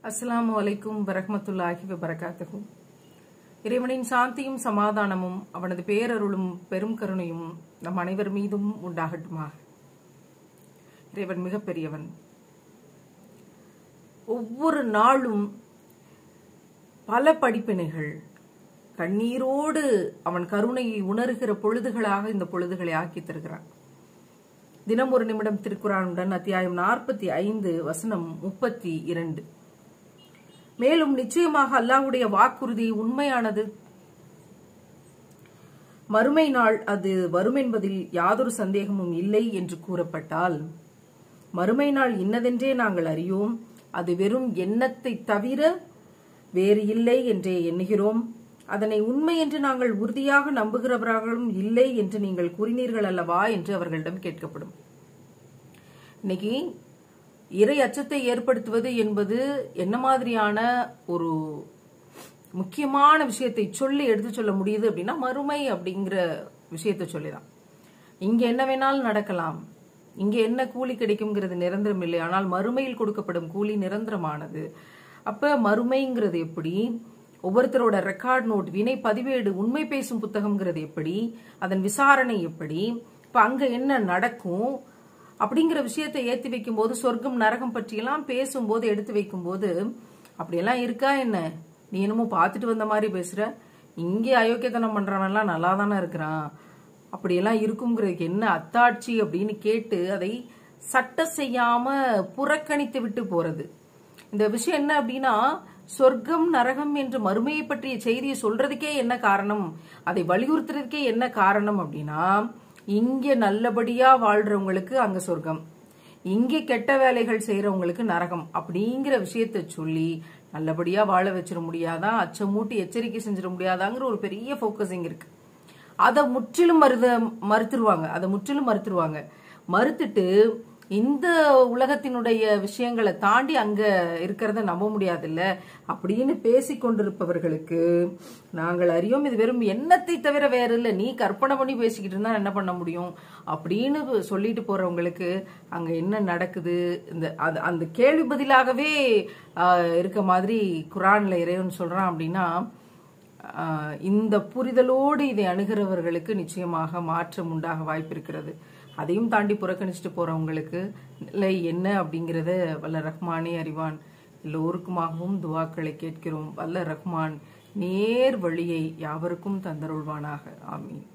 அஸ்ஸலாமு அலைக்கும் வரஹ்மத்துல்லாஹி வபரகாத்துஹு இறைவனின் சாந்தியும் சமாதானமும் அவனது பேரருளும் பெரும் கருணையும் நம் அனைவர் மீதும் உண்டாகட்டுமாக இறைவன் மிகப்பெரியவன் ஒவ்வொரு நாளும் பல படிப்பினைகள் கண்ணீரோடு அவன் கருணையை உணர்கிற பொழுதுகளாக இந்த பொழுதுகளை ஆக்கி தருகிறான் தினம் ஒரு நிமிடம் திருக்குறானுடன் அத்தியாயம் நாற்பத்தி ஐந்து வசனம் முப்பத்தி இரண்டு மேலும் நிச்சயமாக அல்லாஹ்வுடைய வாக்குறுதி உண்மையானது மறுமை நாள் அது வரும் என்பதில் யாதொரு சந்தேகமும் இல்லை என்று கூறப்பட்டால் மறுமை நாள் இன்னதென்றே நாங்கள் அறியோம் அது வெறும் எண்ணத்தை தவிர வேறு இல்லை என்றே எண்ணுகிறோம் அதனை உண்மை என்று நாங்கள் உறுதியாக நம்புகிறவர்களும் இல்லை என்று நீங்கள் கூறினீர்கள் அல்லவா என்று அவர்களிடம் கேட்கப்படும் இன்னைக்கு இறை அச்சத்தை ஏற்படுத்துவது என்பது என்ன மாதிரியான ஒரு முக்கியமான விஷயத்தை சொல்லி எடுத்து சொல்ல முடியுது அப்படின்னா மறுமை அப்படிங்கிற விஷயத்தை சொல்லிதான் இங்க என்ன வேணாலும் நடக்கலாம் இங்க என்ன கூலி கிடைக்குங்கிறது நிரந்தரம் இல்லை ஆனால் மறுமையில் கொடுக்கப்படும் கூலி நிரந்தரமானது அப்ப மறுமைங்கிறது எப்படி ஒவ்வொருத்தரோட ரெக்கார்ட் நோட் வினை பதிவேடு உண்மை பேசும் புத்தகம்ங்கிறது எப்படி அதன் விசாரணை எப்படி இப்ப அங்க என்ன நடக்கும் அப்படிங்கிற விஷயத்தை ஏத்தி வைக்கும் போது சொர்க்கம் நரகம் பற்றியெல்லாம் பேசும்போது எடுத்து வைக்கும் போது அப்படியெல்லாம் இருக்கா என்ன நீ என்னமோ பார்த்துட்டு வந்த மாதிரி பேசுற இங்கே அயோக்கியத்தனம் பண்றவன்லாம் நல்லா தானே இருக்கிறான் அப்படியெல்லாம் இருக்குங்கிறதுக்கு என்ன அத்தாட்சி அப்படின்னு கேட்டு அதை சட்ட செய்யாம புறக்கணித்து விட்டு போறது இந்த விஷயம் என்ன அப்படின்னா சொர்க்கம் நரகம் என்று மறுமையை பற்றிய செய்தியை சொல்றதுக்கே என்ன காரணம் அதை வலியுறுத்துறதுக்கே என்ன காரணம் அப்படின்னா இங்க நல்லபடியா வாழ்றவங்களுக்கு அங்க சொர்க்கம் இங்க கெட்ட வேலைகள் செய்யறவங்களுக்கு நரகம் அப்படிங்கிற விஷயத்த சொல்லி நல்லபடியா வாழ வச்சிட முடியாதா அச்சமூட்டி எச்சரிக்கை செஞ்சிட முடியாதாங்கிற ஒரு பெரிய போக்கஸிங் இருக்கு அதை முற்றிலும் மறுத மறுத்துருவாங்க அதை முற்றிலும் மறுத்துருவாங்க மறுத்துட்டு இந்த உலகத்தினுடைய விஷயங்களை தாண்டி அங்க இருக்கிறத நம்ப முடியாதுல்ல அப்படின்னு பேசி கொண்டிருப்பவர்களுக்கு நாங்கள் அறியோம் இது வெறும் எண்ணத்தை தவிர வேற இல்ல நீ கற்பனை பண்ணி பேசிக்கிட்டு இருந்தா என்ன பண்ண முடியும் அப்படின்னு சொல்லிட்டு போறவங்களுக்கு அங்க என்ன நடக்குது இந்த அது அந்த கேள்வி பதிலாகவே இருக்க மாதிரி குரான்ல இறைவன் சொல்றான் அப்படின்னா இந்த புரிதலோடு இதை அணுகிறவர்களுக்கு நிச்சயமாக மாற்றம் உண்டாக வாய்ப்பு இருக்கிறது அதையும் தாண்டி புறக்கணிச்சுட்டு போறவங்களுக்கு இல்லை என்ன அப்படிங்கிறத வல்ல ரஹ்மானே அறிவான் எல்லோருக்குமாகவும் துவாக்களை கேட்கிறோம் வல்ல ரஹ்மான் நேர் வழியை யாவருக்கும் தந்தருள்வானாக ஆமீன்